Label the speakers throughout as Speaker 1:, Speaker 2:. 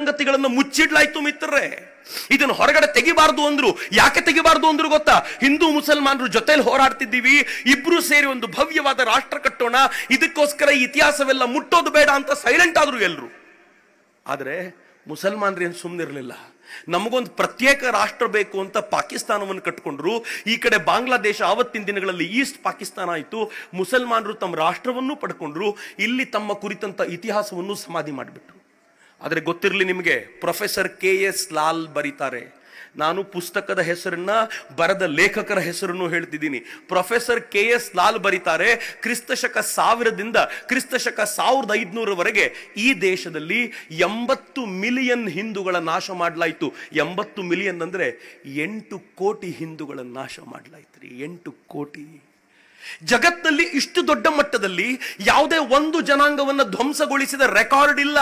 Speaker 1: ಸಂಗತಿಗಳನ್ನು ಮುಚ್ಚಿಡ್ಲಾಯ್ತು ಮಿತ್ರರೇ ಇದನ್ನು ಹೊರಗಡೆ ತೆಗಿಬಾರ್ದು ಅಂದ್ರು ಯಾಕೆ ತೆಗಿಬಾರ್ದು ಅಂದ್ರು ಗೊತ್ತಾ ಹಿಂದೂ ಮುಸಲ್ಮಾನರು ಜೊತೆಲಿ ಹೋರಾಡ್ತಿದ್ದೀವಿ ಇಬ್ರು ಸೇರಿ ಒಂದು ಭವ್ಯವಾದ ರಾಷ್ಟ್ರ ಕಟ್ಟೋಣ ಇದಕ್ಕೋಸ್ಕರ ಈ ಇತಿಹಾಸವೆಲ್ಲ ಮುಟ್ಟೋದು ಬೇಡ ಅಂತ ಸೈಲೆಂಟ್ ಆದ್ರು ಎಲ್ರು ಆದರೆ ಮುಸಲ್ಮಾನರೇನು ಸುಮ್ಮನಿರಲಿಲ್ಲ ನಮಗೊಂದು ಪ್ರತ್ಯೇಕ ರಾಷ್ಟ್ರ ಬೇಕು ಅಂತ ಪಾಕಿಸ್ತಾನವನ್ನು ಕಟ್ಕೊಂಡ್ರು ಈ ಕಡೆ ಬಾಂಗ್ಲಾದೇಶ ಆವತ್ತಿನ ದಿನಗಳಲ್ಲಿ ಈಸ್ಟ್ ಪಾಕಿಸ್ತಾನ ಆಯಿತು ಮುಸಲ್ಮಾನರು ತಮ್ಮ ರಾಷ್ಟ್ರವನ್ನು ಪಡ್ಕೊಂಡ್ರು ಇಲ್ಲಿ ತಮ್ಮ ಕುರಿತಂತ ಇತಿಹಾಸವನ್ನು ಸಮಾಧಿ ಮಾಡಿಬಿಟ್ರು ಆದರೆ ಗೊತ್ತಿರಲಿ ನಿಮಗೆ ಪ್ರೊಫೆಸರ್ ಕೆ ಎಸ್ ಲಾಲ್ ಬರೀತಾರೆ ನಾನು ಪುಸ್ತಕದ ಹೆಸರನ್ನ ಬರದ ಲೇಖಕರ ಹೆಸರನ್ನು ಹೇಳ್ತಿದ್ದೀನಿ ಪ್ರೊಫೆಸರ್ ಕೆ ಎಸ್ ಲಾಲ್ ಬರೀತಾರೆ ಕ್ರಿಸ್ತಶಕ ಸಾವಿರದಿಂದ ಕ್ರಿಸ್ತಶಕ ಸಾವಿರದ ಐದುನೂರವರೆಗೆ ಈ ದೇಶದಲ್ಲಿ ಎಂಬತ್ತು ಮಿಲಿಯನ್ ಹಿಂದೂಗಳ ನಾಶ ಮಾಡಲಾಯಿತು ಎಂಬತ್ತು ಮಿಲಿಯನ್ ಅಂದ್ರೆ ಎಂಟು ಕೋಟಿ ಹಿಂದೂಗಳ ನಾಶ ಮಾಡಲಾಯ್ತು ರೀ ಎಂಟು ಕೋಟಿ ಜಗತ್ತಿನಲ್ಲಿ ಇಷ್ಟು ದೊಡ್ಡ ಮಟ್ಟದಲ್ಲಿ ಯಾವುದೇ ಒಂದು ಜನಾಂಗವನ್ನ ಧ್ವಂಸಗೊಳಿಸಿದ ರೆಕಾರ್ಡ್ ಇಲ್ಲ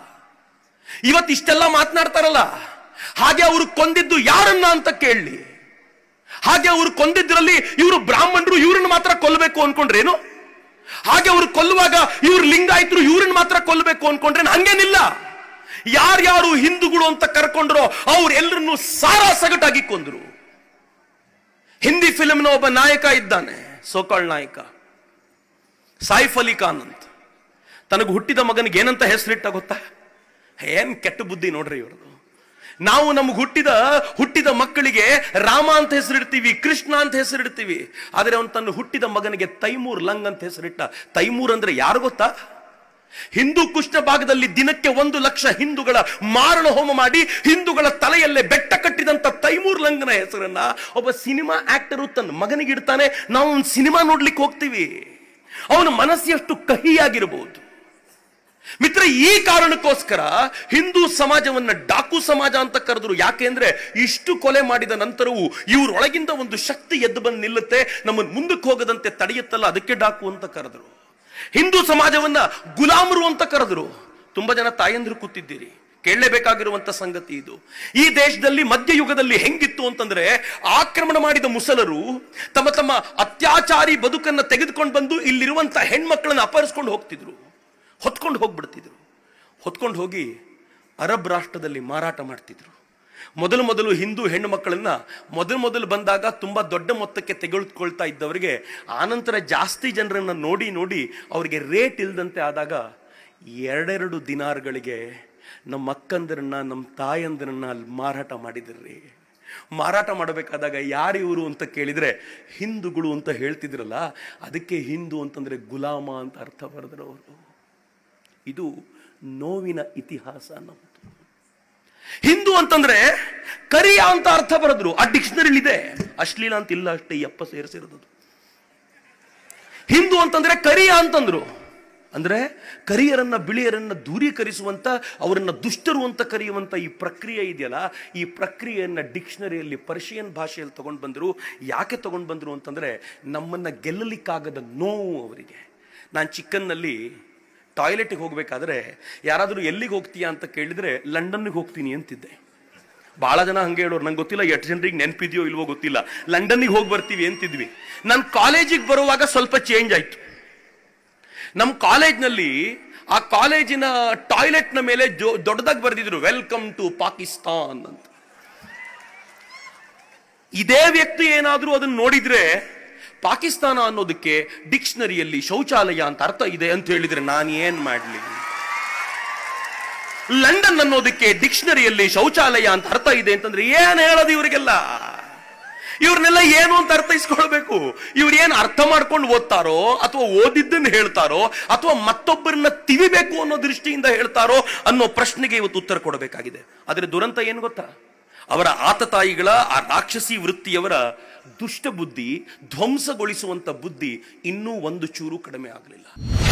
Speaker 1: ಇವತ್ತು ಇಷ್ಟೆಲ್ಲ ಮಾತನಾಡ್ತಾರಲ್ಲ ಹಾಗೆ ಅವರು ಕೊಂದಿದ್ದು ಯಾರನ್ನ ಅಂತ ಕೇಳಲಿ ಹಾಗೆ ಅವರು ಕೊಂದಿದ್ರಲ್ಲಿ ಇವರು ಬ್ರಾಹ್ಮಣರು ಇವ್ರನ್ನ ಮಾತ್ರ ಕೊಲ್ಲಬೇಕು ಅನ್ಕೊಂಡ್ರೇನು ಹಾಗೆ ಅವರು ಕೊಲ್ಲುವಾಗ ಇವ್ರು ಲಿಂಗಾಯತರು ಇವ್ರನ್ನ ಮಾತ್ರ ಕೊಲ್ಲಬೇಕು ಅನ್ಕೊಂಡ್ರೆ ಹಂಗೇನಿಲ್ಲ ಯಾರ್ಯಾರು ಹಿಂದೂಗಳು ಅಂತ ಕರ್ಕೊಂಡ್ರೋ ಅವ್ರೆಲ್ಲರನ್ನು ಸಾರಾ ಸಗಟಾಗಿ ಕೊಂದ್ರು ಹಿಂದಿ ಫಿಲ್ಮ್ನ ಒಬ್ಬ ನಾಯಕ ಇದ್ದಾನೆ ಸೋಕಾಳ್ ನಾಯಕ ಸಾಯಿಫ್ ಅಲಿ ಖಾನ್ ಅಂತ ತನಗೆ ಹುಟ್ಟಿದ ಮಗನಿಗೆ ಏನಂತ ಹೆಸರಿಟ್ಟ ಗೊತ್ತಾ ಏನ್ ಕೆಟ್ಟ ಬುದ್ಧಿ ನೋಡ್ರಿ ಇವ್ರದ್ದು ನಾವು ನಮ್ಗೆ ಹುಟ್ಟಿದ ಹುಟ್ಟಿದ ಮಕ್ಕಳಿಗೆ ರಾಮ ಅಂತ ಹೆಸರಿಡ್ತೀವಿ ಕೃಷ್ಣ ಅಂತ ಹೆಸರಿಡ್ತೀವಿ ಆದರೆ ಅವನು ತನ್ನ ಹುಟ್ಟಿದ ಮಗನಿಗೆ ತೈಮೂರ್ ಲಂಗ್ ಅಂತ ಹೆಸರಿಟ್ಟ ತೈಮೂರ್ ಅಂದ್ರೆ ಯಾರು ಗೊತ್ತಾ ಹಿಂದೂ ಕುಷ್ಠ ಭಾಗದಲ್ಲಿ ದಿನಕ್ಕೆ ಒಂದು ಲಕ್ಷ ಹಿಂದೂಗಳ ಮಾರಣ ಹೋಮ ಮಾಡಿ ಹಿಂದೂಗಳ ತಲೆಯಲ್ಲೇ ಬೆಟ್ಟ ಕಟ್ಟಿದಂತ ತೈಮೂರ್ ಲಂಗನ ಹೆಸರನ್ನ ಒಬ್ಬ ಸಿನಿಮಾ ಆಕ್ಟರು ತನ್ನ ಮಗನಿಗೆ ಇಡ್ತಾನೆ ನಾವು ಒಂದು ಸಿನಿಮಾ ನೋಡ್ಲಿಕ್ಕೆ ಹೋಗ್ತೀವಿ ಅವನ ಮನಸ್ಸು ಎಷ್ಟು ಕಹಿಯಾಗಿರಬಹುದು ಮಿತ್ರ ಈ ಕಾರಣಕ್ಕೋಸ್ಕರ ಹಿಂದೂ ಸಮಾಜವನ್ನ ಡಾಕು ಸಮಾಜ ಅಂತ ಕರೆದ್ರು ಯಾಕೆಂದ್ರೆ ಇಷ್ಟು ಕೊಲೆ ಮಾಡಿದ ನಂತರವೂ ಇವರೊಳಗಿಂದ ಒಂದು ಶಕ್ತಿ ಎದ್ದು ಬಂದು ನಿಲ್ಲುತ್ತೆ ನಮ್ಮನ್ನು ಮುಂದಕ್ಕೆ ಹೋಗದಂತೆ ತಡೆಯುತ್ತಲ್ಲ ಅದಕ್ಕೆ ಡಾಕು ಅಂತ ಕರೆದ್ರು ಹಿಂದೂ ಸಮಾಜವನ್ನ ಗುಲಾಮರು ಅಂತ ಕರೆದ್ರು ತುಂಬಾ ಜನ ತಾಯಂದ್ರು ಕೂತಿದ್ದೀರಿ ಕೇಳಲೇಬೇಕಾಗಿರುವಂತ ಸಂಗತಿ ಇದು ಈ ದೇಶದಲ್ಲಿ ಮಧ್ಯಯುಗದಲ್ಲಿ ಹೆಂಗಿತ್ತು ಅಂತಂದ್ರೆ ಆಕ್ರಮಣ ಮಾಡಿದ ಮುಸಲರು ತಮ್ಮ ತಮ್ಮ ಅತ್ಯಾಚಾರಿ ಬದುಕನ್ನ ತೆಗೆದುಕೊಂಡು ಬಂದು ಇಲ್ಲಿರುವಂತ ಹೆಣ್ಮಕ್ಳನ್ನ ಅಪಹರಿಸ್ಕೊಂಡು ಹೋಗ್ತಿದ್ರು ಹೊತ್ಕೊಂಡು ಹೋಗ್ಬಿಡ್ತಿದ್ರು ಹೊತ್ಕೊಂಡು ಹೋಗಿ ಅರಬ್ ರಾಷ್ಟ್ರದಲ್ಲಿ ಮಾರಾಟ ಮಾಡ್ತಿದ್ರು ಮೊದಲು ಮೊದಲು ಹಿಂದೂ ಹೆಣ್ಣು ಮಕ್ಕಳನ್ನ ಮೊದಲು ಮೊದಲು ಬಂದಾಗ ತುಂಬಾ ದೊಡ್ಡ ಮೊತ್ತಕ್ಕೆ ತೆಗೆದುಕೊಳ್ತಾ ಇದ್ದವರಿಗೆ ಆನಂತರ ಜಾಸ್ತಿ ಜನರನ್ನ ನೋಡಿ ನೋಡಿ ಅವರಿಗೆ ರೇಟ್ ಇಲ್ದಂತೆ ಆದಾಗ ಎರಡೆರಡು ದಿನಾರ್ಗಳಿಗೆ ನಮ್ಮ ಅಕ್ಕಂದಿರನ್ನ ನಮ್ಮ ತಾಯಂದಿರನ್ನ ಅಲ್ಲಿ ಮಾರಾಟ ಮಾಡಿದ್ರಿ ಮಾರಾಟ ಮಾಡಬೇಕಾದಾಗ ಯಾರು ಇವರು ಅಂತ ಕೇಳಿದ್ರೆ ಹಿಂದೂಗಳು ಅಂತ ಹೇಳ್ತಿದ್ರಲ್ಲ ಅದಕ್ಕೆ ಹಿಂದೂ ಅಂತಂದ್ರೆ ಗುಲಾಮ ಅಂತ ಅರ್ಥ ಬರೆದ್ರು ಅವರು ಇದು ನೋವಿನ ಇತಿಹಾಸ ನಮ್ಮದು ಹಿಂದೂ ಅಂತಂದ್ರೆ ಕರಿಯ ಅಂತ ಅರ್ಥ ಬರೆದ್ರು ಆ ಡಿಕ್ಷನರಿ ಇದೆ ಅಶ್ಲೀಲ ಅಂತ ಇಲ್ಲ ಅಷ್ಟೇ ಈ ಅಪ್ಪ ಸೇರಿಸಿರೋದು ಹಿಂದೂ ಅಂತಂದ್ರೆ ಕರಿಯ ಅಂತಂದ್ರು ಅಂದ್ರೆ ಕರಿಯರನ್ನ ಬಿಳಿಯರನ್ನ ದೂರೀಕರಿಸುವಂತ ಅವರನ್ನ ದುಷ್ಟರು ಅಂತ ಕರೆಯುವಂತ ಈ ಪ್ರಕ್ರಿಯೆ ಇದೆಯಲ್ಲ ಈ ಪ್ರಕ್ರಿಯೆಯನ್ನ ಡಿಕ್ಷನರಿಯಲ್ಲಿ ಪರ್ಷಿಯನ್ ಭಾಷೆಯಲ್ಲಿ ತಗೊಂಡು ಬಂದರು ಯಾಕೆ ತಗೊಂಡು ಬಂದ್ರು ಅಂತಂದ್ರೆ ನಮ್ಮನ್ನ ಗೆಲ್ಲಲಿಕ್ಕಾಗದ ನೋವು ಅವರಿಗೆ ನಾನು ಚಿಕ್ಕನ್ನಲ್ಲಿ ಟಾಯ್ಲೆಟ್ಗೆ ಹೋಗ್ಬೇಕಾದ್ರೆ ಯಾರಾದರೂ ಎಲ್ಲಿಗೆ ಹೋಗ್ತೀಯಾ ಅಂತ ಕೇಳಿದ್ರೆ ಲಂಡನ್ಗೆ ಹೋಗ್ತೀನಿ ಅಂತಿದ್ದೆ ಬಹಳ ಜನ ಹಂಗೆ ಹೇಳೋರು ನಂಗೆ ಗೊತ್ತಿಲ್ಲ ಎಷ್ಟು ಜನರಿಗೆ ನೆನಪಿದೆಯೋ ಇಲ್ವೋ ಗೊತ್ತಿಲ್ಲ ಲಂಡನ್ನಿಗೆ ಹೋಗಿ ಬರ್ತೀವಿ ಅಂತಿದ್ವಿ ನಾನು ಕಾಲೇಜಿಗೆ ಬರುವಾಗ ಸ್ವಲ್ಪ ಚೇಂಜ್ ಆಯ್ತು ನಮ್ಮ ಕಾಲೇಜ್ನಲ್ಲಿ ಆ ಕಾಲೇಜಿನ ಟಾಯ್ಲೆಟ್ನ ಮೇಲೆ ಜೋ ದೊಡ್ಡದಾಗಿ ಬರೆದಿದ್ರು ವೆಲ್ಕಮ್ ಟು ಪಾಕಿಸ್ತಾನ್ ಅಂತ ಇದೇ ವ್ಯಕ್ತಿ ಏನಾದರೂ ಅದನ್ನ ನೋಡಿದ್ರೆ ಪಾಕಿಸ್ತಾನ ಅನ್ನೋದಕ್ಕೆ ಡಿಕ್ಷನರಿಯಲ್ಲಿ ಶೌಚಾಲಯ ಅಂತ ಅರ್ಥ ಇದೆ ಅಂತ ಹೇಳಿದ್ರೆ ನಾನು ಏನ್ ಮಾಡ್ಲಿ ಲಂಡನ್ ಅನ್ನೋದಕ್ಕೆ ಡಿಕ್ಷನರಿಯಲ್ಲಿ ಶೌಚಾಲಯ ಅಂತ ಅರ್ಥ ಇದೆ ಅಂತಂದ್ರೆ ಏನ್ ಹೇಳೋದು ಇವರಿಗೆಲ್ಲ ಇವ್ರನ್ನೆಲ್ಲ ಏನು ಅಂತ ಅರ್ಥೈಸ್ಕೊಳ್ಬೇಕು ಇವ್ರು ಏನು ಅರ್ಥ ಮಾಡ್ಕೊಂಡು ಓದ್ತಾರೋ ಅಥವಾ ಓದಿದ್ದನ್ನು ಹೇಳ್ತಾರೋ ಅಥವಾ ಮತ್ತೊಬ್ಬರನ್ನ ತಿವಿಬೇಕು ಅನ್ನೋ ದೃಷ್ಟಿಯಿಂದ ಹೇಳ್ತಾರೋ ಅನ್ನೋ ಪ್ರಶ್ನೆಗೆ ಇವತ್ತು ಉತ್ತರ ಕೊಡಬೇಕಾಗಿದೆ ಆದರೆ ದುರಂತ ಏನು ಗೊತ್ತಾ ಅವರ ಆತತಾಯಿಗಳ ಆ ರಾಕ್ಷಸಿ ವೃತ್ತಿಯವರ ದುಷ್ಟ ಬುದ್ಧಿ ಧ್ವಂಸಗೊಳಿಸುವಂತ ಬುದ್ಧಿ ಇನ್ನೂ ಒಂದು ಚೂರು ಕಡಿಮೆ ಆಗಲಿಲ್ಲ